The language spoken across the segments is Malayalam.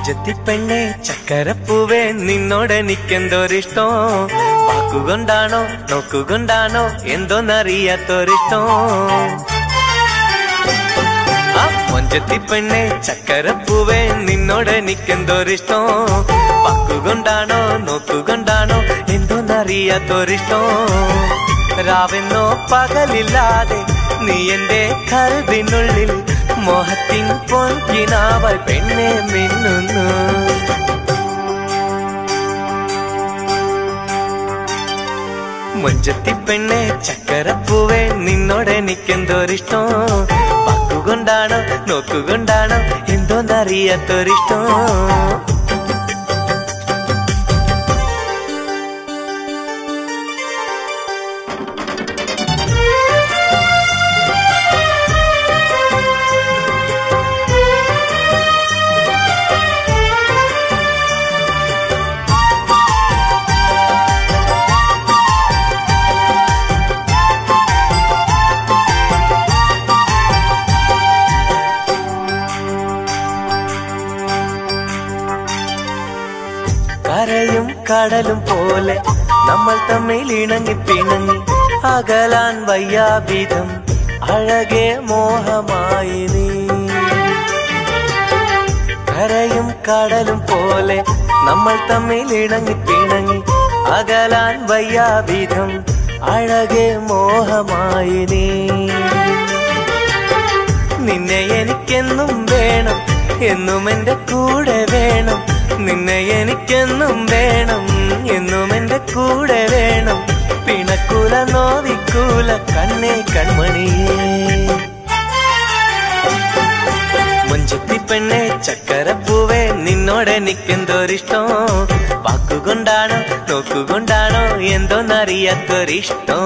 മൊഞ്ചത്തി പെണ്ണെ ചക്കരപ്പൂവേ നിന്നോടെനിക്കെന്തോരിഷ്ടം വാക്കുകൊണ്ടാണോ നോക്കുകൊണ്ടാണോ എന്തോന്നറിയാത്തൊരിഷ്ടം ആ മൊഞ്ചത്തി പെണ്ണെ ചക്കരപ്പൂവേ നിന്നോടെനിക്കെന്തോരിഷ്ടം വാക്കുകൊണ്ടാണോ നോക്കുകൊണ്ടാണോ എന്തോന്നറിയാത്തൊരിഷ്ടം രാവെന്നോ പകലില്ലാതെ നീ എന്റെ കൽവിനുള്ളിൽ മോഹത്തിൻ പൊൻകിനാവായി പെണ്ണെ മിന്നുന്നു മുഞ്ചത്തി പെണ്ണെ ചക്കരപ്പൂവേ നിന്നോടെനിക്കെന്തോരിഷ്ടം വാക്കുകൊണ്ടാണോ നോക്കുകൊണ്ടാണോ എന്തോന്നറിയാത്തൊരിഷ്ടം കരയും കടലും പോലെ നമ്മൾ തമ്മിൽ ഇണങ്ങി പിണങ്ങി അകലാൻ വയ്യാവിധം അഴകെ മോഹമായി നീ കരയും കടലും പോലെ നമ്മൾ തമ്മിൽ ഇണങ്ങി പിണങ്ങി അകലാൻ വയ്യാവിധം അഴകെ മോഹമായി നീ നിന്നെ എനിക്കെന്നും വേണം എന്നും എന്റെ കൂടെ വേണം നിന്നെ എനിക്കെന്നും വേണം എന്നും എന്റെ കൂടെ വേണം പിണക്കൂല നോവിക്കൂല കണ്ണേ കൺമണിയേ മുഞ്ചത്തി പെണ്ണെ ചക്കരപ്പൂവേ നിന്നോടെനിക്കെന്തോരിഷ്ടം വാക്കുകൊണ്ടാണോ നോക്കുകൊണ്ടാണോ എന്തോന്നറിയാത്തൊരിഷ്ടം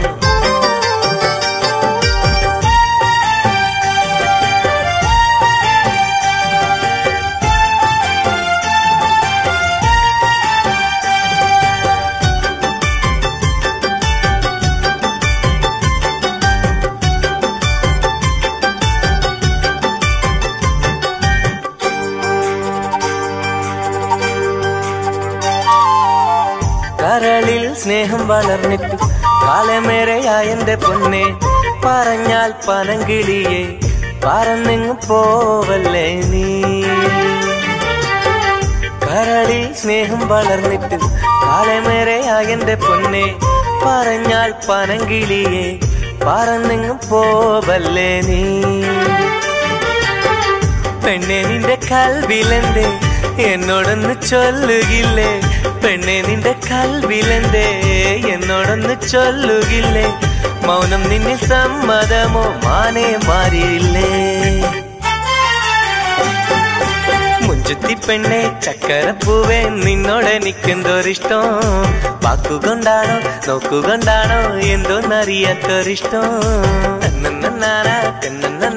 കരളിൽ സ്നേഹം വളർന്നിട്ട് കാലമേറെയായെന്റെ പൊന്നെ പറഞ്ഞാൽ പനങ്കിളിയെ പറന്നെങ്ങും പോവല്ലേ നീ കരളിൽ സ്നേഹം വളർന്നിട്ട് കാലമേറെയായെന്റെ പൊന്നെ പറഞ്ഞാൽ പനങ്കിളിയെ പറന്നെങ്ങും പോവല്ലേ നീ പെണ്ണെ നിന്റെ കൽവിലെന്തേ എന്നോടൊന്ന് ചൊല്ലുകില്ലേ പെണ്ണെ നിന്റെ കൽവിലെന്തേ എന്നോടൊന്ന് ചൊല്ലുകില്ലേ മൗനം നിന്നിൽ സമ്മതമോ മാനെ മാറിയില്ലേ മുഞ്ചത്തി പെണ്ണെ ചക്കരപ്പൂവേ നിന്നോടെനിക്കെന്തോരിഷ്ടം വാക്കുകൊണ്ടാണോ നോക്കുകൊണ്ടാണോ എന്തോന്നറിയാത്തൊരിഷ്ടം തന്നന്നാനാ, തന്നന്നാനാ,